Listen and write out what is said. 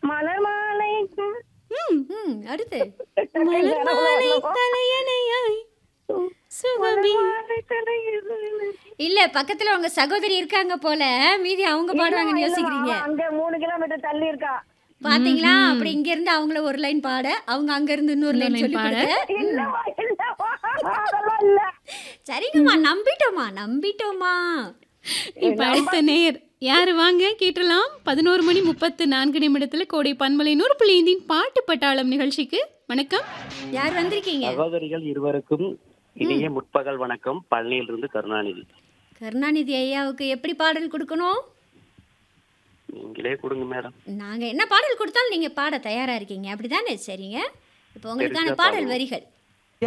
மலர் மாலை ம் ம் அடுத்து மலர் மாலை தலையணையாய் சுகமே இல்ல பக்கத்துல உங்க சகோதரி இருக்காங்க போல மீதி அவங்க பாடுவாங்கன்னு யோசிக்கிறீங்க அங்க மூணு கிலோமீட்டர் தள்ளி இருக்கா பாத்தீங்களா அப்படி இங்க இருந்து அவங்கள ஒரு லைன் பாட அவங்க அங்க இருந்து இன்னொரு லைன் line சொல்லி பாட. கொடுக்க இல்லவா இல்லவா அதெல்லாம் இல்ல சரிங்கம்மா நம்பிட்டோமா நம்பிட்டோமா இப்ப அடுத்த நேர் யாரு வாங்க கேட்டலாம் பதினோரு மணி முப்பத்து நான்கு நிமிடத்துல கோடை பன்மலை நூறு புள்ளி ஐந்தின் பாட்டு பட்டாளம் நிகழ்ச்சிக்கு வணக்கம் யார் வந்திருக்கீங்க சகோதரிகள் இருவருக்கும் இனிய முற்பகல் வணக்கம் பழனியிலிருந்து கருணாநிதி கருணாநிதி ஐயாவுக்கு எப்படி பாடல் கொடுக்கணும் நீங்களே கொடுங்க மேடம் நாங்க என்ன பாடல் கொடுத்தாலும் நீங்க பாட தயாரா இருக்கீங்க அப்படிதானே சரிங்க இப்போ உங்களுக்கான தெரிஞ்சா பாடல் பாடுவோம். வரிகள்